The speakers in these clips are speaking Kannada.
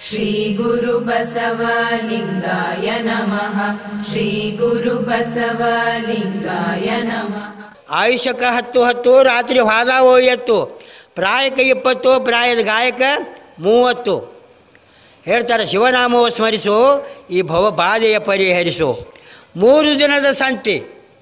श्रीगुरुबसवलिङ्गाय नमः श्रीगुरुबसवलिङ्गाय नमः ಆಯುಷ್ಯಕ್ಕೆ ಹತ್ತು ಹತ್ತು ರಾತ್ರಿ ಹಾದಾವೋ ಎತ್ತು ಪ್ರಾಯಕ್ಕೆ ಇಪ್ಪತ್ತು ಪ್ರಾಯದ ಗಾಯಕ ಮೂವತ್ತು ಹೇಳ್ತಾರೆ ಶಿವನಾಮವ ಸ್ಮರಿಸು ಈ ಭವ ಬಾಧೆಯ ಪರಿಹರಿಸು ಮೂರು ದಿನದ ಸಂತಿ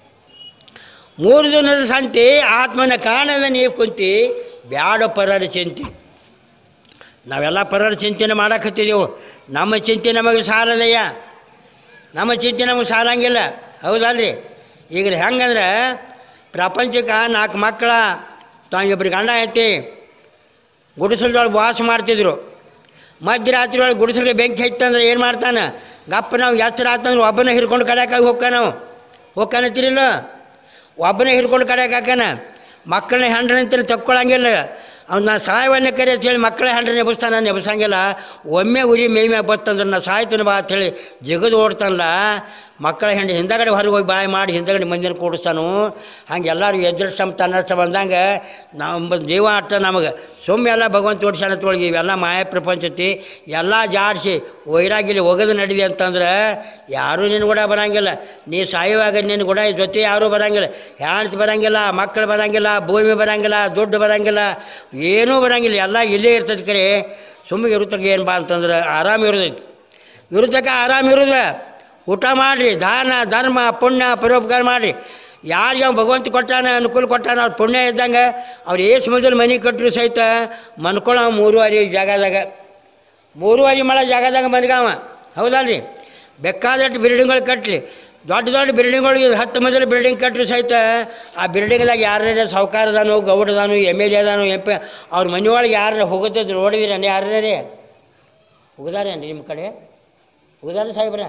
ಮೂರು ದಿನದ ಸಂತಿ ಆತ್ಮನ ಕಾಣದ ನೀವು ಕುಂತಿ ಬ್ಯಾಡ ಪರರ ಚಿಂತೆ ನಾವೆಲ್ಲ ಪರರ ಚಿಂತನೆ ಮಾಡಕತ್ತಿದ್ದೆವು ನಮ್ಮ ಚಿಂತೆ ನಮಗೆ ಸಾಲದಯ್ಯ ನಮ್ಮ ಚಿಂತೆ ನಮಗೆ ಸಾಲಂಗಿಲ್ಲ ಹೌದಲ್ರಿ ಈಗ ಹೆಂಗಂದ್ರೆ ಪ್ರಪಂಚಕ್ಕೆ ನಾಲ್ಕು ಮಕ್ಕಳ ತಾವಿಬ್ಬರು ಗಂಡ ಐತಿ ಗುಡಿಸಲ್ದೊಳಗೆ ವಾಸ ಮಾಡ್ತಿದ್ರು ಮಧ್ಯರಾತ್ರಿ ಒಳಗೆ ಗುಡಿಸಲಿಗೆ ಬೆಂಕಿ ಹಚ್ಚಂದ್ರೆ ಏನು ಮಾಡ್ತಾನೆ ಗಪ್ಪ ನಾವು ಎಚ್ಚರ ಆತಂದ್ರೆ ಒಬ್ಬನೇ ಹಿಡ್ಕೊಂಡು ಕಡೆಯಾಗಿ ಹೋಗ್ಕ ನಾವು ಹೋಗ್ಕಾನತ್ತೀರಿಲ್ಲ ಒಬ್ಬನೇ ಹಿಡ್ಕೊಂಡು ಕಡೆಯಾಗಿ ಹಾಕಾನ ಮಕ್ಕಳನ್ನ ಹೆಂಡ್ರಂತ ತಕ್ಕೊಳಂಗಿಲ್ಲ ಅವ್ನು ನಾ ಸಾಯವನ್ನೇ ಕರೆ ಅಂತೇಳಿ ಮಕ್ಕಳ ಹೆಂಡ್ರ ನೆಬಸ್ತಾನ ನೆಬಸಂಗಿಲ್ಲ ಒಮ್ಮೆ ಉರಿ ಮೇಯ್ ಮ್ಯಾಗ ಬತ್ತಂದ್ರೆ ನಾ ಸಾಯ್ತಾನೆ ಬಾ ಅಂತೇಳಿ ಜಿಗದು ಓಡ್ತಾನಲ್ಲ ಮಕ್ಕಳ ಹೆಂಡ ಹಿಂದಗಡೆ ಹೊರಗೆ ಹೋಗಿ ಬಾಯಿ ಮಾಡಿ ಹಿಂದಗಡೆ ಮಂದಿನ ಕೂಡಿಸ್ತಾನು ಹಂಗೆ ಎಲ್ಲರೂ ಎದುರಿಸ್ಟಮ್ ತನ್ನಷ್ಟ ಬಂದಂಗೆ ನಮ್ಮ ಜೀವ ಆಟ ನಮಗೆ ಸುಮ್ಮನೆ ಎಲ್ಲ ಭಗವಂತ ಓಡಿಸ್ಯಾನ ತೊಳಗಿ ಇವೆಲ್ಲ ಮಾಯ ಪ್ರಪಂಚತಿ ಎಲ್ಲ ಜಾಡಿಸಿ ವೈರಾಗಿಲಿ ಒಗದು ನಡಿದೆ ಅಂತಂದ್ರೆ ಯಾರೂ ನಿನ್ನ ಕೂಡ ಬರಂಗಿಲ್ಲ ನೀ ಸಾಯುವಾಗ ನಿನ್ನ ಕೂಡ ಜೊತೆ ಯಾರೂ ಬರಂಗಿಲ್ಲ ಹೆಣ್ತಿ ಬರಂಗಿಲ್ಲ ಮಕ್ಕಳು ಬರಂಗಿಲ್ಲ ಭೂಮಿ ಬರಂಗಿಲ್ಲ ದುಡ್ಡು ಬರಂಗಿಲ್ಲ ಏನೂ ಬರಂಗಿಲ್ಲ ಎಲ್ಲ ಇಲ್ಲೇ ಇರ್ತದೆ ಕರೆ ಸುಮ್ಮನೆ ಇರುತ್ತಕ್ಕೆ ಏನು ಬಾ ಅಂತಂದ್ರೆ ಆರಾಮ ಇರೋದೈತಿ ಇರುತ್ತಕ್ಕೆ ಆರಾಮ ಇರೋದು ಊಟ ಮಾಡಿರಿ ದಾನ ಧರ್ಮ ಪುಣ್ಯ ಪರೋಪಕಾರ ಮಾಡಿರಿ ಯಾರಿಗೆ ಅವ್ನು ಭಗವಂತ ಕೊಟ್ಟಾನ ಅನುಕೂಲ ಕೊಟ್ಟಾನ ಅವ್ರು ಪುಣ್ಯ ಇದ್ದಂಗೆ ಅವ್ರು ಏಸು ಮೊದಲು ಮನೆ ಕಟ್ಟರು ಸಹಿತ ಮನ್ಕೊಳ್ಳೋ ಮೂರುವರೆ ಜಾಗದಾಗ ಮೂರುವರೆ ಮಳ ಜಾಗದಾಗ ಮನ್ಗಾವ ಹೌದಲ್ರಿ ಬೇಕಾದಷ್ಟು ಬಿಲ್ಡಿಂಗ್ಗಳು ಕಟ್ಟಲಿ ದೊಡ್ಡ ದೊಡ್ಡ ಬಿಲ್ಡಿಂಗ್ಗಳು ಇದು ಹತ್ತು ಮಜಲು ಬಿಲ್ಡಿಂಗ್ ಕಟ್ಟರು ಸಹಿತ ಆ ಬಿಲ್ಡಿಂಗ್ದಾಗ ಯಾರ್ಯಾರ ಸಾವುಕಾರದಾನು ಗೌಡದಾನು ಎಮ್ ಎಲ್ ಎದಾನು ಎಂ ಪಿ ಅವ್ರ ಮನೆಯೊಳಗೆ ಯಾರು ಹೋಗುತ್ತಿದ್ರು ನೋಡಿದಿರ ಯಾರ್ಯಾರೇ ಹೋಗುದಾರೇನ್ರಿ ನಿಮ್ಮ ಕಡೆ ಹೋಗುದಾರ ಸಾಹೇಬ್ರ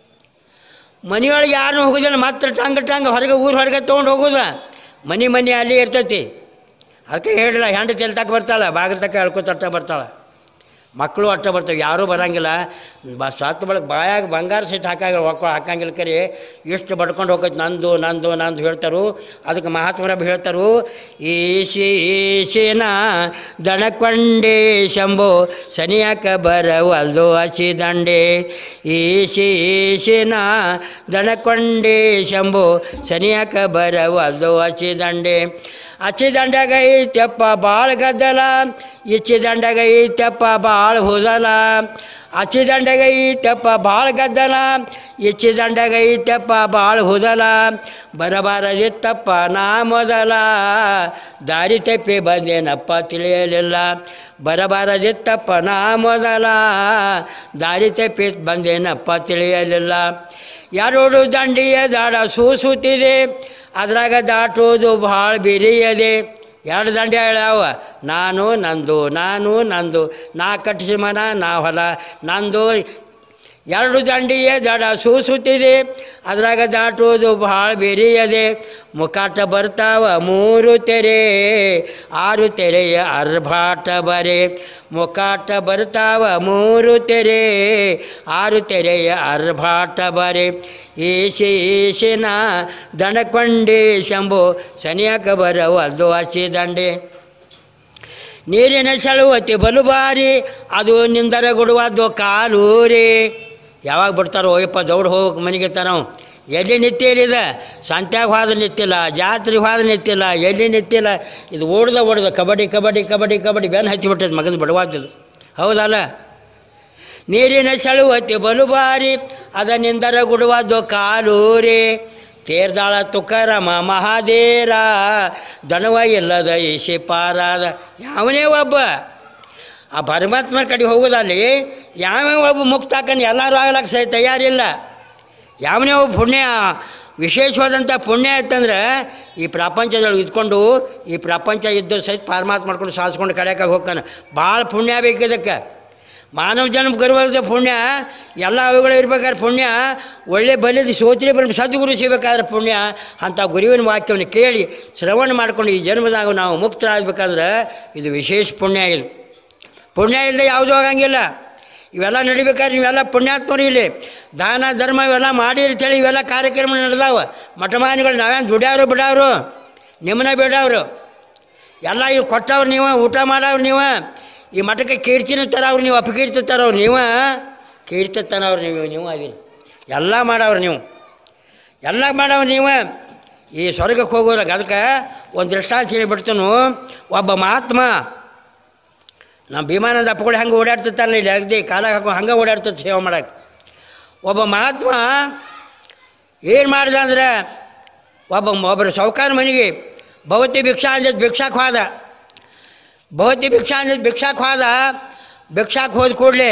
ಮನೆಯೊಳಗೆ ಯಾರನ್ನೂ ಹೋಗೋದಿಲ್ಲ ಮತ್ತೆ ಟಂಗ ಟಂಗ ಹೊರಗೆ ಊರು ಹೊರಗೆ ತೊಗೊಂಡು ಹೋಗೋದ ಮನೆ ಮನೆ ಅಲ್ಲಿ ಇರ್ತೈತಿ ಅದಕ್ಕೆ ಹೇಳಿಲ್ಲ ಹೆಂಡ ತೆಲ್ತಕ್ಕ ಬರ್ತಾಳೆ ಬಾಗಿಲು ತಕ್ಕ ಹೇಳ್ಕೊತಟ್ಟ ಬರ್ತಾಳೆ ಮಕ್ಕಳು ಅಟ್ಟ ಬರ್ತವೆ ಯಾರೂ ಬರಂಗಿಲ್ಲ ಬ ಸತ್ತು ಬಳಕ ಬಾಯಾಗ ಬಂಗಾರ ಸಹಿತ ಹಾಕಾಗ ಒಕ್ಕ ಹಾಕಂಗಿಲ್ಲ ಕರಿ ಎಷ್ಟು ಬಡ್ಕೊಂಡು ಹೋಗೈತೆ ನಂದು ನಂದು ನಂದು ಹೇಳ್ತಾರು ಅದಕ್ಕೆ ಮಹಾತ್ಮರ ಹೇಳ್ತಾರು ಈಶಿ ಈಶಿನ ದಣಕೊಂಡೆ ಶಂಭೋ ಸನಿಯಾಕ ಬರವಲ್ದು ಹಸಿ ದಂಡೆ ಈಶಿ ಈಶಿನ ದಣಕೊಂಡೆ ಶಂಭೋ ಸನಿಯಾಕ ಬರವಲ್ದು ಹಸಿ ದಂಡೆ ಹಚ್ಚಿ ದಂಡಾಗ ಐತಪ್ಪ ಭಾಳ ಗದ್ದಲ ಇಚ್ಚಿ ದಂಡಾಗ ಐತಪ್ಪ ಭಾಳ ಹೋದಲ ಹಚ್ಚಿ ದಂಡಾಗ ಐತಪ್ಪ ಭಾಳ ಗದ್ದಲ ಇಚ್ಚಿ ದಂಡಾಗ ಐತಪ್ಪ ಭಾಳ ಹೋದಲ ಬರಬಾರದಿತ್ತಪ್ಪ ನಾ ಮೊದಲ ದಾರಿ ತಪ್ಪಿ ಬಂದೇನಪ್ಪ ತಿಳಿಯಲಿಲ್ಲ ಬರಬಾರದಿತ್ತಪ್ಪ ನಾ ಮೊದಲ ದಾರಿ ತಪ್ಪಿ ಬಂದೇನಪ್ಪ ತಿಳಿಯಲಿಲ್ಲ ಎರಡು ದಂಡಿಯ ದಾಡ ಸೂಸುತ್ತಿದೆ ಅದ್ರಾಗ ದಾಟೋದು ಭಾಳ ಬಿರಿಯದೆ ಎರಡು ದಂಡೆ ಹೇಳ್ಯಾವ ನಾನು ನಂದು ನಾನು ನಂದು ನಾ ಕಟ್ಟಿಸಿ ಮನ ನಾ ಹೊಲ ನಂದು ಎರಡು ದಂಡಿಯ ದಡ ಸೂಸುತ್ತಿದೆ ಅದ್ರಾಗ ದಾಟುವುದು ಭಾಳ ಬೆರಿಯದೆ ಮುಖಾಟ ಬರ್ತಾವ ಮೂರು ತೆರೆ ಆರು ತೆರೆಯ ಅರ್ಭಾಟ ಬರೆ ಮುಖಾಟ ಬರ್ತಾವ ಮೂರು ತೆರೆ ಆರು ತೆರೆಯ ಅರ್ಭಾಟ ಬರೆ ಈಶಿ ಈಶಿನ ದಣಕೊಂಡೆ ಶಂಭು ಸನಿಯಾಕ ಬರವಲ್ದು ಹಸಿ ದಂಡೆ ನೀರಿನ ಸೆಳುವತಿ ಬಲು ಬಾರಿ ಅದು ನಿಂದರ ಗುಡುವದ್ದು ಕಾಲೂರಿ ಯಾವಾಗ ಬಿಡ್ತಾರೋ ಓಯಪ್ಪ ದೌಡ್ ಹೋಗಕ್ಕೆ ಮನೆಗೆ ನಾವು ಎಲ್ಲಿ ನಿತ್ಯಲಿದೆ ಸಂತ್ಯಾಗ ಹೋದ ನಿತ್ತಿಲ್ಲ ಜಾತ್ರೆಗೆ ಹೋದ ನಿತ್ತಿಲ್ಲ ಎಲ್ಲಿ ನಿತ್ತಿಲ್ಲ ಇದು ಓಡ್ದ ಓಡ್ದ ಕಬಡ್ಡಿ ಕಬಡ್ಡಿ ಕಬಡ್ಡಿ ಕಬಡ್ಡಿ ಬೆನ್ನು ಹಚ್ಚಿಬಿಟ್ಟೈತೆ ಮಗನ ಬಿಡವಾದದು ಹೌದಲ್ಲ ನೀರಿನ ಸೆಳುವತಿ ಬಲು ಬಾರಿ ಅದ ನಿಂದರ ಗುಡುವದ್ದು ಕಾಲೂರಿ ತೇರ್ದಾಳ ತುಕಾರಮ ಮಹಾದೇರ ದಣವ ಇಲ್ಲದ ಈಶಿ ಪಾರಾದ ಯಾವನೇ ಒಬ್ಬ ಆ ಪರಮಾತ್ಮನ ಕಡೆ ಹೋಗೋದಲ್ಲಿ ಯಾವ ಒಬ್ಬ ಮುಕ್ತ ಹಾಕನ್ ಎಲ್ಲರೂ ಆಗ್ಲಕ್ಕೆ ಸಹ ತಯಾರಿಲ್ಲ ಯಾವನೇ ಒಬ್ಬ ಪುಣ್ಯ ವಿಶೇಷವಾದಂಥ ಪುಣ್ಯ ಆಯ್ತಂದ್ರೆ ಈ ಪ್ರಪಂಚದೊಳಗೆ ಇದ್ಕೊಂಡು ಈ ಪ್ರಪಂಚ ಇದ್ದು ಸಹಿತ ಪರಮಾತ್ಮ ಮಾಡ್ಕೊಂಡು ಸಾಧಿಸ್ಕೊಂಡು ಕಡೆಯಾಗ ಹೋಗ್ತಾನೆ ಭಾಳ ಪುಣ್ಯ ಬೇಕು ಇದಕ್ಕೆ ಮಾನವ ಜನ್ಮ ಗರ್ವದ ಪುಣ್ಯ ಎಲ್ಲ ಅವುಗಳು ಇರ್ಬೇಕಾದ್ರೆ ಪುಣ್ಯ ಒಳ್ಳೆ ಬಲಿದ ಸೋತ್ರಿ ಬಲ್ ಸದ್ಗುರು ಸಿಗಬೇಕಾದ್ರೆ ಪುಣ್ಯ ಅಂಥ ಗುರುವಿನ ವಾಕ್ಯವನ್ನು ಕೇಳಿ ಶ್ರವಣ ಮಾಡ್ಕೊಂಡು ಈ ಜನ್ಮದಾಗ ನಾವು ಮುಕ್ತರಾಗಬೇಕಂದ್ರೆ ಇದು ವಿಶೇಷ ಪುಣ್ಯ ಇದು ಪುಣ್ಯ ಇಲ್ಲದೆ ಯಾವುದೂ ಆಗಂಗಿಲ್ಲ ಇವೆಲ್ಲ ನಡಿಬೇಕಾದ್ರೆ ನೀವೆಲ್ಲ ಪುಣ್ಯಾತ್ಮರು ಇಲ್ಲಿ ದಾನ ಧರ್ಮ ಇವೆಲ್ಲ ಮಾಡಿ ಅಂತೇಳಿ ಇವೆಲ್ಲ ಕಾರ್ಯಕ್ರಮ ನಡೆದಾವ ಮಠಮಾನಿಗಳು ನಾವೇನು ದುಡ್ಯಾವ್ರು ಬಿಡಾವ್ರು ನಿಮ್ಮನ್ನ ಬಿಡಾವ್ರು ಎಲ್ಲ ಇವು ಕೊಟ್ಟವ್ರು ನೀವು ಊಟ ಮಾಡವ್ರು ನೀವು ಈ ಮಠಕ್ಕೆ ಕೀರ್ತಿನೂ ತರವ್ರು ನೀವು ಅಪಕೀರ್ತಿ ತರವ್ರು ನೀವು ಕೀರ್ತಿ ತನವ್ರು ನೀವು ನೀವು ಅದೀರಿ ಎಲ್ಲ ಮಾಡವ್ರು ನೀವು ಎಲ್ಲ ಮಾಡವ್ರು ನೀವು ಈ ಸ್ವರ್ಗಕ್ಕೆ ಹೋಗೋದಾಗ ಅದಕ್ಕೆ ಒಂದು ದೃಷ್ಟಾಂತ ಹೇಳಿಬಿಡ್ತನು ಒಬ್ಬ ಮಹಾತ್ಮ ನಮ್ಮ ಭೀಮಾನಂದ ಅಪ್ಪಗಳು ಹಂಗೆ ಓಡಾಡ್ತಿರ್ತಾರಲ್ಲ ಇಲ್ಲಿ ಅಗದಿ ಕಾಲಾಗ ಹಾಕೊಂಡು ಹಂಗೆ ಓಡಾಡ್ತದೆ ಸೇವೆ ಮಾಡಕ್ಕೆ ಒಬ್ಬ ಮಹಾತ್ಮ ಏನು ಮಾಡ್ದ ಅಂದ್ರೆ ಒಬ್ಬ ಒಬ್ಬರು ಸಾವುಕಾರ ಮನೆಗೆ ಭವತಿ ಭಿಕ್ಷಾ ಅಂಜದ್ ಭಿಕ್ಷಾಕ್ ಹೋದ ಭವತಿ ಭಿಕ್ಷಾ ಅಂಜದ್ ಭಿಕ್ಷಾಕ್ ಹೋದ ಭಿಕ್ಷಾಕ್ ಹೋದ ಕೂಡಲೇ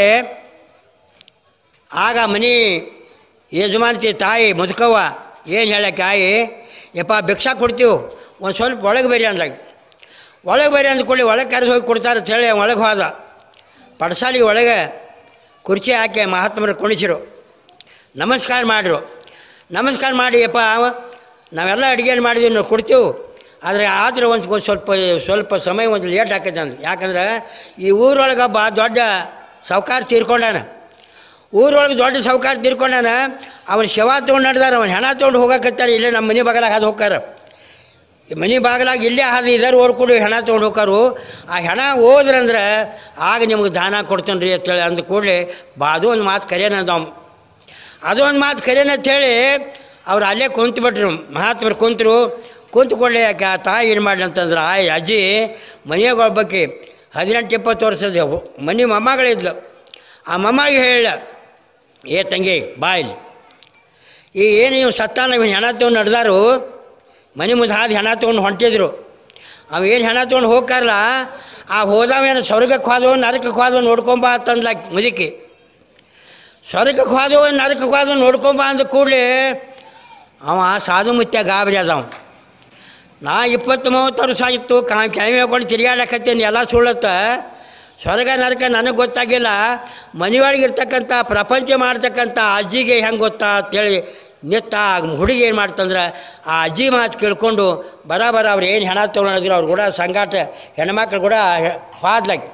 ಆಗ ಮನೆ ಯಜಮಾನ್ತಿ ತಾಯಿ ಮುದುಕವ್ವ ಏನು ಹೇಳಕ್ಕೆ ಆಯಿ ಯಪ್ಪ ಭಿಕ್ಷಾ ಕೊಡ್ತೀವಿ ಒಂದು ಸ್ವಲ್ಪ ಒಳಗೆ ಬೇರೆ ಅಂದಾಗ ಒಳಗೆ ಬೇರೆ ಅಂದ್ಕೊಳ್ಳಿ ಒಳಗೆ ಕರೆದು ಹೋಗಿ ಕೊಡ್ತಾರೆ ಅಂತ ಹೇಳಿ ಒಳಗೆ ಹೋದ ಪಡಸಾಲಿಗೆ ಒಳಗೆ ಕುರ್ಚಿ ಹಾಕಿ ಮಹಾತ್ಮರು ಕುಣಿಸಿರು ನಮಸ್ಕಾರ ಮಾಡಿರು ನಮಸ್ಕಾರ ಮಾಡಿ ಯಪ್ಪ ನಾವೆಲ್ಲ ಅಡುಗೆ ಮಾಡಿದ್ವಿ ನಾವು ಕೊಡ್ತೀವಿ ಆದರೆ ಆದ್ರೆ ಒಂದು ಒಂದು ಸ್ವಲ್ಪ ಸ್ವಲ್ಪ ಸಮಯ ಒಂದು ಲೇಟ್ ಆಕೈತೆ ಅಂದ್ರು ಯಾಕಂದ್ರೆ ಈ ಊರೊಳಗೆ ಒಬ್ಬ ದೊಡ್ಡ ಸಾವ್ಕಾರ ತೀರ್ಕೊಂಡಾನ ಊರೊಳಗೆ ದೊಡ್ಡ ಸಾವ್ಕಾರ ತೀರ್ಕೊಂಡಾನ ಅವನ ಶವ ತೊಗೊಂಡು ನಡೆದಾರ ಅವನ ಹೆಣ ತೊಗೊಂಡು ಹೋಗಕತ್ತಾರೆ ಇಲ್ಲೇ ನಮ್ಮ ಮನೆ ಬಗಲಾಗ ಹಾದು ಹೋಗ್ತಾರ ಈ ಮನೆ ಬಾಗಿಲಾಗ ಇಲ್ಲೇ ಹಾದು ಇದರ ಓಡ್ಕೊಂಡು ಹೆಣ ತೊಗೊಂಡು ಹೋಗಾರು ಆ ಹೆಣ ಹೋದ್ರಂದ್ರೆ ಆಗ ನಿಮ್ಗೆ ದಾನ ಕೊಡ್ತೇನೆ ರೀ ಅಂತೇಳಿ ಅಂದ ಕೂಡಲೇ ಬಾ ಅದು ಒಂದು ಮಾತು ಕರೆಯನಂದ ಅವ್ನು ಅದು ಒಂದು ಮಾತು ಕರೆಯನ ಅಂತೇಳಿ ಅವ್ರು ಅಲ್ಲೇ ಕುಂತ್ಬಿಟ್ರು ಮಹಾತ್ಮರು ಕುಂತರು ಕುಂತ್ಕೊಳ್ಳಿ ಯಾಕೆ ಆ ತಾಯಿ ಏನು ಮಾಡಲಿ ಅಂತಂದ್ರೆ ಆ ಅಜ್ಜಿ ಮನೆಯಾಗ ಒಬ್ಬಕ್ಕೆ ಹದಿನೆಂಟು ಇಪ್ಪತ್ತು ವರ್ಷದ ಮನೆ ಮೊಮ್ಮಗಳಿದ್ಲು ಆ ಮೊಮ್ಮಗೆ ಹೇಳ ಏ ತಂಗಿ ಬಾ ಇಲ್ಲಿ ಈ ಏನು ಇವು ಸತ್ತಾನ ಇವ್ನು ಹೆಣ ತೊಗೊಂಡು ನಡೆದಾರು ಮನೆ ಮುಂದೆ ಹಾದು ಹೆಣ ತೊಗೊಂಡು ಹೊಂಟಿದ್ರು ಅವ ಏನು ಹೆಣ ತೊಗೊಂಡು ಹೋಗ್ತಾರಲ್ಲ ಆ ಹೋದವೇನು ಸ್ವರ್ಗಕ್ಕೆ ಹೋದವು ನರಕಕ್ಕೆ ಹೋದವು ನೋಡ್ಕೊಂಬ ಅಂತಂದ್ಲ ಮುದುಕಿ ಸ್ವರ್ಗಕ್ಕೆ ಹೋದವು ನರಕಕ್ಕೆ ಹೋದವು ನೋಡ್ಕೊಂಬ ಅಂದ ಕೂಡಲೇ ಅವ ಸಾಧು ಮುತ್ಯ ಗಾಬರಿ ಅದಾವ ನಾ ಇಪ್ಪತ್ತು ಮೂವತ್ತು ವರ್ಷ ಆಗಿತ್ತು ಕಾ ಕ್ಯಾಮೆ ಹಾಕೊಂಡು ತಿರುಗಾಡಕತ್ತೀನಿ ಎಲ್ಲ ಸುಳ್ಳತ್ತ ಸ್ವರ್ಗ ನರಕ ನನಗೆ ಗೊತ್ತಾಗಿಲ್ಲ ಮನೆಯೊಳಗೆ ಇರ್ತಕ್ಕಂಥ ಪ್ರಪಂಚ ಮಾಡ್ತಕ್ಕಂಥ ಅಜ್ಜಿಗೆ ಹೆಂಗೆ ಗೊತ್ತಾ ಅಂತೇಳಿ ನಿತ್ತ ಆ ಹುಡುಗಿ ಏನು ಮಾಡ್ತಂದ್ರೆ ಆ ಅಜ್ಜಿ ಮಾತು ಕೇಳ್ಕೊಂಡು ಬರ ಬರ ಅವ್ರು ಏನು ಹೆಣ ತೊಗೊಂಡಿದ್ರು ಅವ್ರು ಕೂಡ ಸಂಗಾಟ ಹೆಣ್ಮಕ್ಳು ಕೂಡ ಹಾದ್ಲಾಕಿ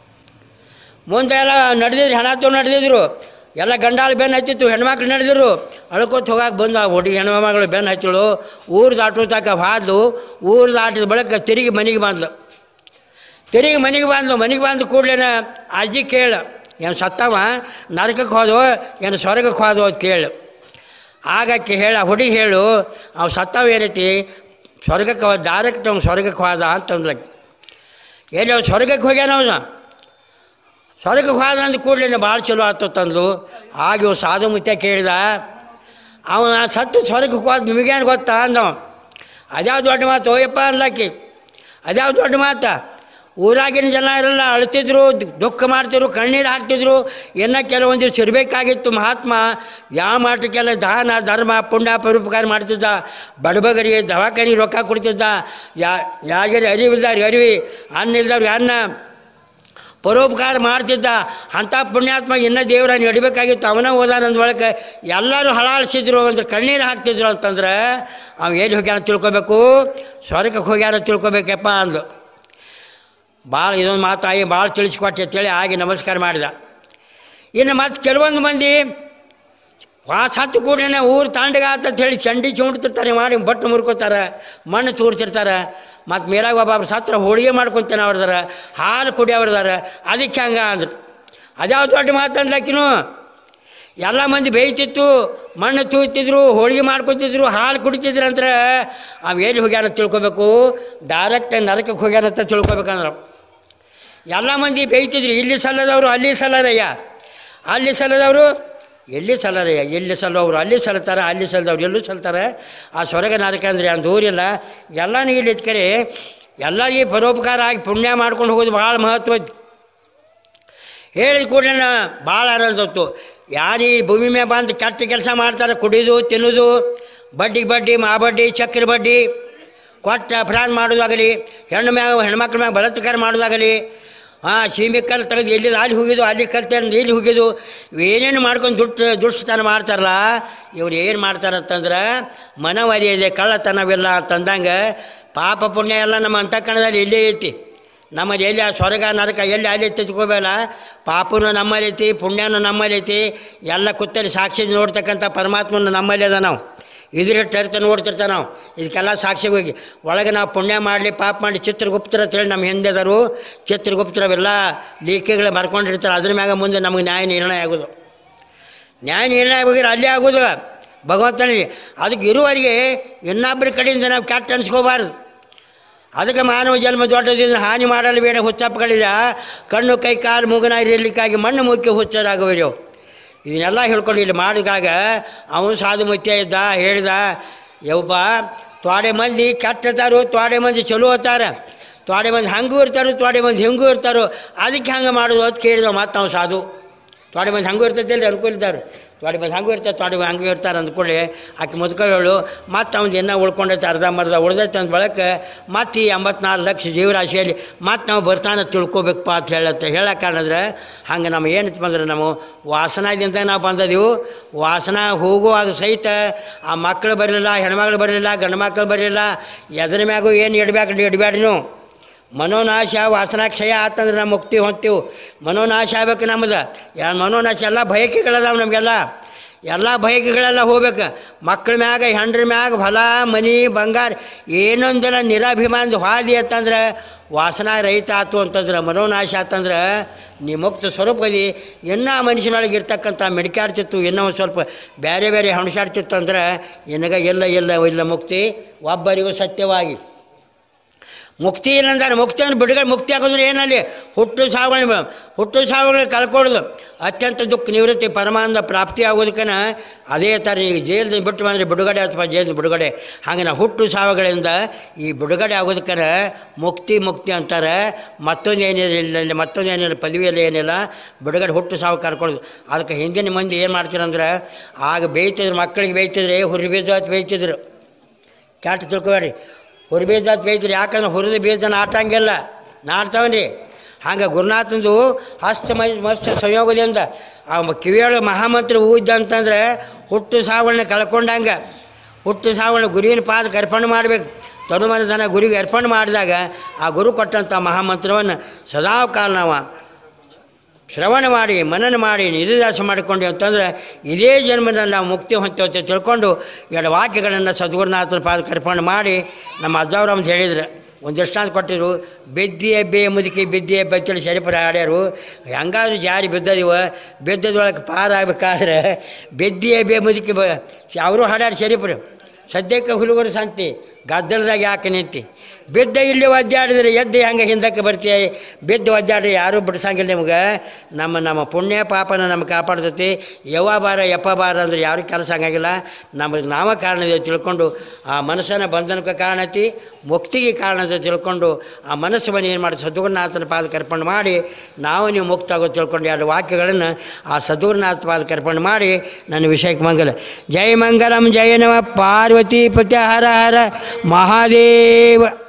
ಮುಂದೆ ಎಲ್ಲ ನಡೆದಿದ್ರು ಹೆಣ ತೊಗೊಂಡು ನಡೆದಿದ್ರು ಎಲ್ಲ ಗಂಡಾಳು ಬೆನ್ನು ಹತ್ತಿತ್ತು ಹೆಣ್ಮಕ್ಳು ನಡೆದಿರು ಅಳ್ಕೋತ ಹೋಗಕ್ಕೆ ಬಂದು ಆ ಹುಡುಗಿ ಹೆಣ್ಮಗಳು ಬೆನ್ನು ಹಚ್ಚಳು ಊರು ದಾಟೋ ತಕ ಹಾದು ಊರು ದಾಟಿದ ಬಳಿಕ ತಿರುಗಿ ಮನೆಗೆ ಬಂದ್ಲು ತಿರುಗಿ ಮನೆಗೆ ಬಂದು ಮನೆಗೆ ಬಂದು ಕೂಡಲೇ ಅಜ್ಜಿ ಕೇಳು ಏನು ಸತ್ತವ ನರಕಕ್ಕೆ ಹೋದೋ ಏನು ಸ್ವರ್ಗಕ್ಕೆ ಹೋದೋ ಅಂತ ಕೇಳು ಆಗಕ್ಕೆ ಹೇಳ ಹುಡುಗಿ ಹೇಳು ಅವು ಸತ್ತವ ಏನೈತಿ ಸ್ವರ್ಗಕ್ಕೆ ಹೋದ ಡೈರೆಕ್ಟ್ ಅವ್ನು ಸ್ವರ್ಗಕ್ಕೆ ಹೋದ ಅಂತಂದ್ಲಕ್ಕೆ ಎಲ್ಲಿ ಅವ್ನು ಸ್ವರ್ಗಕ್ಕೆ ಹೋಗ್ಯಾನ ಅವನು ಸ್ವರ್ಗಕ್ಕೆ ಹೋದ ಅಂದ ಕೂಡಲೇ ಭಾಳ ಚಲೋ ಆತು ತಂದು ಆಗ ಇವ್ ಸಾಧು ಮುತ್ಯ ಕೇಳಿದ ಅವನ ಸತ್ತು ಸ್ವರ್ಗಕ್ಕೆ ಹೋದ ನಿಮಗೇನು ಗೊತ್ತಾ ಅಂದವ ಅದ್ಯಾವ ದೊಡ್ಡ ಮಾತು ಹೋಯಪ್ಪ ಅನ್ಲಕ್ಕಿ ಅದ್ಯಾವ ದೊಡ್ಡ ಮಾತ ಊರಾಗಿನ ಜನ ಇರಲ್ಲ ಅಳ್ತಿದ್ರು ದುಃಖ ಮಾಡ್ತಿದ್ರು ಕಣ್ಣೀರು ಹಾಕ್ತಿದ್ರು ಇನ್ನು ಕೆಲವೊಂದಿಷ್ಟು ಇರಬೇಕಾಗಿತ್ತು ಮಹಾತ್ಮ ಯಾವ ಮಾಟಕ್ಕೆಲ್ಲ ದಾನ ಧರ್ಮ ಪುಣ್ಯ ಪರೋಪಕಾರ ಮಾಡ್ತಿದ್ದ ಬಡಬಗರಿಗೆ ದವಾಖಾನೆ ರೊಕ್ಕ ಕೊಡ್ತಿದ್ದ ಯಾ ಯಾರಿಗೆ ಅರಿವಿಲ್ದಾರ ಅರಿವಿ ಅನ್ನ ಇಲ್ದವ್ರಿಗೆ ಅನ್ನ ಪರೋಪಕಾರ ಮಾಡ್ತಿದ್ದ ಅಂಥ ಪುಣ್ಯಾತ್ಮ ಇನ್ನೂ ದೇವ್ರ ನಡಿಬೇಕಾಗಿತ್ತು ಅವನ ಹೋದಾನ ಅಂದ ಒಳಗೆ ಎಲ್ಲರೂ ಹಳಾಳಿಸಿದ್ರು ಅಂದ್ರೆ ಕಣ್ಣೀರು ಹಾಕ್ತಿದ್ರು ಅಂತಂದ್ರೆ ಅವ ಎಲ್ಲಿ ಹೋಗ್ಯಾನ ತಿಳ್ಕೊಬೇಕು ಸ್ವರ್ಗಕ್ಕೆ ಹೋಗ್ಯಾನ ತಿಳ್ಕೊಬೇಕಪ್ಪ ಅಂದು ಭಾಳ ಇದೊಂದು ಮಾತಾಯಿ ಭಾಳ ತಿಳಿಸ್ಕೊಟ್ಟೆ ಅಂತೇಳಿ ಆಗಿ ನಮಸ್ಕಾರ ಮಾಡಿದ ಇನ್ನು ಮತ್ತು ಕೆಲವೊಂದು ಮಂದಿ ವಾಸ ಹತ್ತು ಕೂಡಲೇ ಊರು ತಾಂಡಗ ಅಂತ ಹೇಳಿ ಚಂಡಿ ಚುಂಡ್ತಿರ್ತಾರೆ ಮಾಡಿ ಬಟ್ಟು ಮುರ್ಕೋತಾರೆ ಮಣ್ಣು ತೂರ್ತಿರ್ತಾರೆ ಮತ್ತು ಮೇಲಾಗ ಒಬ್ಬೊಬ್ರು ಸತ್ರ ಹೋಳಿಗೆ ಮಾಡ್ಕೊತಾನೆ ಅವ್ರದಾರ ಹಾಲು ಕುಡಿಯೋರ್ದಾರ ಅದಕ್ಕೆ ಹಂಗೆ ಅಂದ್ರು ಅದ್ಯಾವ ದೊಡ್ಡ ಮಾತು ಅಂದ್ಲಕ್ಕಿನು ಎಲ್ಲ ಮಂದಿ ಬೇಯ್ತಿತ್ತು ಮಣ್ಣು ತೂತಿದ್ರು ಹೋಳಿಗೆ ಮಾಡ್ಕೊತಿದ್ರು ಹಾಲು ಕುಡಿತಿದ್ರು ಅಂದ್ರೆ ಅವು ಎಲ್ಲಿ ಹೋಗ್ಯಾನ ತಿಳ್ಕೊಬೇಕು ಡೈರೆಕ್ಟ್ ನರಕಕ್ಕೆ ಹೋಗ್ಯಾನ ಅಂತ ತಿಳ್ಕೊಬೇಕಂದ್ರೆ ಎಲ್ಲ ಮಂದಿ ಬೇಯ್ತಿದ್ರು ಇಲ್ಲಿ ಸಲ್ಲದವರು ಅಲ್ಲಿ ಸಲ್ಲರಯ್ಯ ಅಲ್ಲಿ ಸಲ್ಲದವರು ಎಲ್ಲಿ ಸಲ್ಲರಯ್ಯ ಎಲ್ಲಿ ಸಲ್ಲೋರು ಅಲ್ಲಿ ಸಲ್ತಾರೆ ಅಲ್ಲಿ ಸಲ್ಲದವ್ರು ಎಲ್ಲೂ ಸಲ್ತಾರೆ ಆ ಸ್ವರ್ಗ ನರಕ ಅಂದರೆ ಒಂದು ಊರಿಲ್ಲ ಎಲ್ಲನೂ ಇಲ್ಲಿ ಇಟ್ಕರೆ ಎಲ್ಲರಿಗೆ ಪರೋಪಕಾರ ಆಗಿ ಪುಣ್ಯ ಮಾಡ್ಕೊಂಡು ಹೋಗೋದು ಭಾಳ ಮಹತ್ವ ಐತಿ. ಹೇಳಿದ ಕೂಡಲೇ ಭಾಳ ಆನಂದತ್ತು ಯಾರು ಈ ಭೂಮಿ ಮೇಲೆ ಬಂದು ಕೆಟ್ಟ ಕೆಲಸ ಮಾಡ್ತಾರೆ ಕುಡಿಯೋದು ತಿನ್ನೋದು ಬಡ್ಡಿಗೆ ಬಡ್ಡಿ ಮಾ ಬಡ್ಡಿ ಚಕ್ರ ಬಡ್ಡಿ ಕೊಟ್ಟ ಅಪರಾಧ ಮಾಡೋದಾಗಲಿ ಹೆಣ್ಣು ಮ್ಯಾಗ ಹೆಣ್ಮಕ್ಳ ಮ್ಯಾಗ ಬಲಾತ್ಕಾರ ಮಾಡೋದಾಗಲಿ ಹಾಂ ಸೀಮೆ ಕಲ್ಲು ತೆಗೆದು ಎಲ್ಲಿ ಅಲ್ಲಿ ಹೋಗಿದ್ದು ಅಲ್ಲಿ ಕಲ್ತೆ ಅಂದ್ರೆ ಇಲ್ಲಿ ಹೋಗಿದ್ದು ಏನೇನು ಮಾಡ್ಕೊಂಡು ದುಡ್ಡು ದುಷ್ಟತನ ಮಾಡ್ತಾರಲ್ಲ ಇವ್ರು ಏನು ಮಾಡ್ತಾರೆ ಅಂತಂದ್ರೆ ಮನವರಿಯದೆ ಕಳ್ಳತನವಿಲ್ಲ ಅಂತಂದಂಗೆ ಪಾಪ ಪುಣ್ಯ ಎಲ್ಲ ನಮ್ಮ ಅಂತಃಕರಣದಲ್ಲಿ ಇಲ್ಲೇ ಐತಿ ನಮ್ಮದು ಎಲ್ಲಿ ಆ ಸ್ವರ್ಗ ನರಕ ಎಲ್ಲಿ ಅಲ್ಲಿ ತೆಗೆದುಕೋಬೇಡ ಪಾಪನು ನಮ್ಮಲ್ಲಿ ಐತಿ ಪುಣ್ಯನೂ ನಮ್ಮಲ್ಲಿ ಐತಿ ಎಲ್ಲ ಕುತ್ತಲ್ಲಿ ಸಾಕ್ಷಿ ನೋಡ್ತಕ್ಕಂಥ ಪರಮಾತ್ಮನ ನಮ್ಮಲ್ಲಿ ಅದ ನಾವು ಇದ್ರಿಟ್ಟು ಅರ್ಥ ನೋಡ್ತಿರ್ತ ನಾವು ಇದಕ್ಕೆಲ್ಲ ಸಾಕ್ಷಿ ಹೋಗಿ ಒಳಗೆ ನಾವು ಪುಣ್ಯ ಮಾಡಲಿ ಪಾಪ ಮಾಡಿ ಚಿತ್ರಗುಪ್ತರ ಅಂತೇಳಿ ನಮ್ಮ ಹಿಂದೆದರು ಚಿತ್ರಗುಪ್ತರ ಅವೆಲ್ಲ ಲೀಕೆಗಳು ಬರ್ಕೊಂಡಿರ್ತಾರೆ ಅದ್ರ ಮ್ಯಾಗ ಮುಂದೆ ನಮಗೆ ನ್ಯಾಯ ನಿರ್ಣಯ ಆಗೋದು ನ್ಯಾಯ ನಿರ್ಣಯ ಹೋಗಿರ ಅಲ್ಲೇ ಆಗೋದು ಭಗವಂತನಿಗೆ ಅದಕ್ಕೆ ಇರುವವರೆಗೆ ಇನ್ನೊಬ್ಬರ ಕಡೆಯಿಂದ ನಾವು ಕೆಟ್ಟ ಅನ್ಸ್ಕೋಬಾರ್ದು ಅದಕ್ಕೆ ಮಾನವ ಜನ್ಮ ದೊಡ್ಡದಿಂದ ಹಾನಿ ಮಾಡಲು ಬೇಡ ಹುಚ್ಚಪ್ಪಗಳಿಲ್ಲ ಕಣ್ಣು ಕೈ ಕಾಲು ಮೂಗನ ಇರಲಿಕ್ಕಾಗಿ ಮಣ್ಣು ಮುಖ್ಯ ಹುಚ್ಚರಾಗುವರು ಇದನ್ನೆಲ್ಲ ಹೇಳ್ಕೊಂಡು ಇಲ್ಲಿ ಮಾಡಿದಾಗ ಅವನು ಸಾಧು ಮುತ್ಯ ಇದ್ದ ಹೇಳಿದ ಯವ್ವ ತ್ವಾಡೆ ಮಂದಿ ಕೆಟ್ಟತಾರು ತ್ವಾಡೆ ಮಂದಿ ಚಲೋ ಅತ್ತಾರ ತ್ವಾಡೆ ಮಂದಿ ಹಂಗೂ ಇರ್ತಾರೋ ತ್ವಾಡೆ ಮಂದಿ ಹಿಂಗೂ ಇರ್ತಾರೋ ಅದಕ್ಕೆ ಹಂಗೆ ಮಾಡೋದು ಅಂತ ಕೇಳಿದ ಮತ್ತು ನಾವು ಸಾಧು ತ್ವಾಡೆ ಮಂದಿ ಹಂಗೂ ಇರ್ತೈತೆ ಅನುಕೂಲ ಇದ್ದಾರೆ ತ್ವಾಡೆ ಮಂದಿ ಹಂಗೂ ಇರ್ತಾರೆ ತ್ವಾಡೆ ಮಂದಿ ಹಂಗೂ ಇರ್ತಾರೆ ಅಂದ್ಕೊಳ್ಳಿ ಆಕೆ ಮುದ್ಕ ಹೇಳು ಮತ್ತು ಅವ್ನು ಇನ್ನೂ ಉಳ್ಕೊಂಡೈತೆ ಅರ್ಧ ಮರ್ಧ ಉಳ್ದೈತೆ ಅಂದ ಬಳಕ ಮತ್ತು ಈ ಎಂಬತ್ನಾಲ್ಕು ಲಕ್ಷ ಜೀವರಾಶಿಯಲ್ಲಿ ಮತ್ತು ನಾವು ಬರ್ತಾನೆ ತಿಳ್ಕೊಬೇಕಪ್ಪ ಅಂತ ಹೇಳತ್ತೆ ಹೇಳಕ್ಕೆ ಕಾರಣದ್ರೆ ಹಂಗೆ ನಮ್ಮ ಏನಂತ ಬಂದ್ರೆ ನಾವು ವಾಸನದಿಂದ ನಾವು ಬಂದದೀವು ವಾಸನ ಹೋಗುವಾಗ ಸಹಿತ ಆ ಮಕ್ಕಳು ಬರಲಿಲ್ಲ ಹೆಣ್ಮಕ್ಳು ಬರಲಿಲ್ಲ ಗಂಡು ಮಕ್ಕಳು ಬರಲಿಲ್ಲ ಎದ್ರ ಮ್ಯಾಗೂ ಏನು ಇಡಬೇಕು ಇಡಬೇಡ್ರಿ ನೀವು ಮನೋನಾಶ ವಾಸನಾಕ್ಷಯ ಆತಂದ್ರೆ ನಾವು ಮುಕ್ತಿ ಹೊಂತೀವಿ ಮನೋನಾಶ ಆಗ್ಬೇಕು ನಮ್ದು ಯಾ ಮನೋನಾಶ ಎಲ್ಲ ಬಯಕೆಗಳದಾವ ನಮಗೆಲ್ಲ ಎಲ್ಲ ಬಯಕೆಗಳೆಲ್ಲ ಹೋಗ್ಬೇಕು ಮಕ್ಕಳ ಮ್ಯಾಗ ಹೆಂಡ್ರ ಮ್ಯಾಗ ಹೊಲ ಮನಿ ಬಂಗಾರ ಏನೊಂದರ ನಿರಾಭಿಮಾನದ ಹಾದಿ ಅಂತಂದ್ರೆ ವಾಸನಾ ರಹಿತ ಆತು ಅಂತಂದ್ರೆ ಮನೋನಾಶ ಆತಂದ್ರೆ ನೀ ಮುಕ್ತ ಸ್ವರೂಪದಿ ಇನ್ನೂ ಮನುಷ್ಯನೊಳಗೆ ಇರ್ತಕ್ಕಂಥ ಮೆಡಿಕಾಡ್ತಿತ್ತು ಇನ್ನೂ ಒಂದು ಸ್ವಲ್ಪ ಬೇರೆ ಬೇರೆ ಹಣಸಾಡ್ತಿತ್ತು ಅಂದ್ರೆ ನಿನಗೆ ಎಲ್ಲ ಎಲ್ಲ ಇಲ್ಲ ಮುಕ್ತಿ ಒಬ್ಬರಿಗೂ ಸತ್ಯವಾಗಿ ಮುಕ್ತಿ ಇಲ್ಲ ಅಂತಾರೆ ಮುಕ್ತಿಯನ್ನು ಬಿಡುಗಡೆ ಮುಕ್ತಿ ಆಗೋದ್ರೆ ಏನಲ್ಲಿ ಹುಟ್ಟು ಸಾವುಗಳು ಹುಟ್ಟು ಸಾವುಗಳು ಕಳ್ಕೊಳ್ಳೋದು ಅತ್ಯಂತ ದುಃಖ ನಿವೃತ್ತಿ ಪರಮಾನಂದ ಪ್ರಾಪ್ತಿ ಆಗೋದಕ್ಕನ ಅದೇ ಥರ ಈಗ ಜೈಲ್ದು ಬಿಟ್ಟು ಬಂದರೆ ಬಿಡುಗಡೆ ಅಥವಾ ಜೈಲಿಂದ ಬಿಡುಗಡೆ ಹಾಗೆ ನಾವು ಹುಟ್ಟು ಸಾವುಗಳಿಂದ ಈ ಬಿಡುಗಡೆ ಆಗೋದಕ್ಕನ ಮುಕ್ತಿ ಮುಕ್ತಿ ಅಂತಾರೆ ಮತ್ತೊಂದು ಏನಿಲ್ಲ ಮತ್ತೊಂದು ಏನಿಲ್ಲ ಪದವಿಯಲ್ಲಿ ಏನಿಲ್ಲ ಬಿಡುಗಡೆ ಹುಟ್ಟು ಸಾವು ಕರ್ಕೊಳ್ಳೋದು ಅದಕ್ಕೆ ಹಿಂದಿನ ಮಂದಿ ಏನು ಮಾಡ್ತೀರಂದ್ರೆ ಆಗ ಬೇಯ್ತಿದ್ರು ಮಕ್ಕಳಿಗೆ ಬೇಯ್ತಿದ್ರೆ ಹುರಿ ಬೀಜ ಹೊತ್ತು ಬೇಯ್ತಿದ್ರು ಕೆಟ್ಟ ತಿಳ್ಕೊಬೇಡಿ ಹುರಿ ಬೀಜ ಅಂತ ಬೇಯ್ತಿರಿ ಯಾಕಂದ್ರೆ ಹುರಿದ ಬೀಜನ ಆಟಂಗಿಲ್ಲ ನಾಡ್ತಾವನ್ರಿ ಹಂಗೆ ಗುರುನಾಥಂದು ಹಸ್ತ ಮೈ ಮಸ್ತ ಸಂಯೋಗದಿಂದ ಆ ಕಿವಿಯೊಳಗೆ ಮಹಾಮಂತ್ರ ಊದ್ದ ಅಂತಂದ್ರೆ ಹುಟ್ಟು ಸಾವನ್ನ ಕಳ್ಕೊಂಡಂಗೆ ಹುಟ್ಟು ಸಾವನ್ನ ಗುರುವಿನ ಪಾದಕ್ಕೆ ಅರ್ಪಣೆ ಮಾಡಬೇಕು ತನುಮನ ದನ ಗುರಿಗೆ ಅರ್ಪಣೆ ಮಾಡಿದಾಗ ಆ ಗುರು ಕೊಟ್ಟಂಥ ಮಹಾಮಂತ್ರವನ್ನು ಸದಾ ಕಾಲ ನಾವು ಶ್ರವಣ ಮಾಡಿ ಮನನ ಮಾಡಿ ನಿಧಿದಾಸ ಮಾಡಿಕೊಂಡು ಅಂತಂದರೆ ಇದೇ ಜನ್ಮದಲ್ಲಿ ನಾವು ಮುಕ್ತಿ ಹೊಂತೀವಿ ಅಂತ ತಿಳ್ಕೊಂಡು ಎರಡು ವಾಕ್ಯಗಳನ್ನು ಸದ್ಗುರುನಾಥನ ಪಾದಕ್ಕೆ ಅರ್ಪಣೆ ಮಾಡಿ ನಮ್ಮ ಅಜ್ಜವ್ರು ಅಂತ ಹೇಳಿದ್ರು ಒಂದು ದೃಷ್ಟಾಂತ ಕೊಟ್ಟಿರು ಬೆದ್ದಿಯ ಬೇ ಮುದುಕಿ ಬೆದ್ದಿಯ ಬೆತ್ತಳಿ ಶರೀಫರ ಹಾಡ್ಯಾರು ಹೆಂಗಾದ್ರೂ ಜಾರಿ ಬಿದ್ದದಿವ ಬೆದ್ದದೊಳಗೆ ಪಾರ ಆಗ್ಬೇಕಾದ್ರೆ ಬೆದ್ದಿಯ ಬೇ ಮುದುಕಿ ಬ ಅವರು ಹಾಡ್ಯಾರ ಶರೀಫರು ಸದ್ಯಕ್ಕೆ ಹುಡುಗರು ಸಂತಿ ಗದ್ದಲದಾಗ ಯಾಕೆ ನಿಂತಿ ಬಿದ್ದ ಇಲ್ಲಿ ಒದ್ದಾಡಿದ್ರೆ ಎದ್ದು ಹೆಂಗೆ ಹಿಂದಕ್ಕೆ ಬರ್ತೀಯ ಬಿದ್ದು ಒದ್ದಾಡಿ ಯಾರೂ ಬಿಡ್ಸಂಗಿಲ್ಲ ನಿಮ್ಗೆ ನಮ್ಮ ನಮ್ಮ ಪುಣ್ಯ ಪಾಪನ ನಮ್ಗೆ ಕಾಪಾಡ್ತೈತಿ ಯವ ಬಾರ ಯಪ್ಪ ಬಾರ ಅಂದ್ರೆ ಯಾರೂ ಕೆಲಸ ಹಂಗಾಗಿಲ್ಲ ನಮಗೆ ನಾವ ಕಾರಣ ಇದೆ ತಿಳ್ಕೊಂಡು ಆ ಮನಸ್ಸನ್ನು ಬಂಧನಕ್ಕೆ ಕಾರಣ ಐತಿ ಮುಕ್ತಿಗೆ ಕಾರಣ ಅಂತ ತಿಳ್ಕೊಂಡು ಆ ಮನಸ್ಸನ್ನು ಏನು ಮಾಡಿ ಸದ್ಗುರುನಾಥನ ಪಾದಕ್ಕೆ ಅರ್ಪಣೆ ಮಾಡಿ ನಾವು ನೀವು ಮುಕ್ತ ಆಗೋದು ತಿಳ್ಕೊಂಡು ಎರಡು ವಾಕ್ಯಗಳನ್ನು ಆ ಸದ್ಗುರುನಾಥ ಪಾದಕ್ಕೆ ಅರ್ಪಣೆ ಮಾಡಿ ನನ್ನ ವಿಷಯಕ್ಕೆ ಮಂಗಲ ಜೈ ಮಂಗಲಂ ಜಯ ನಮ ಪಾರ್ವತಿ ಪತಿ ಹರ ಹರ ಮಹಾದೇವ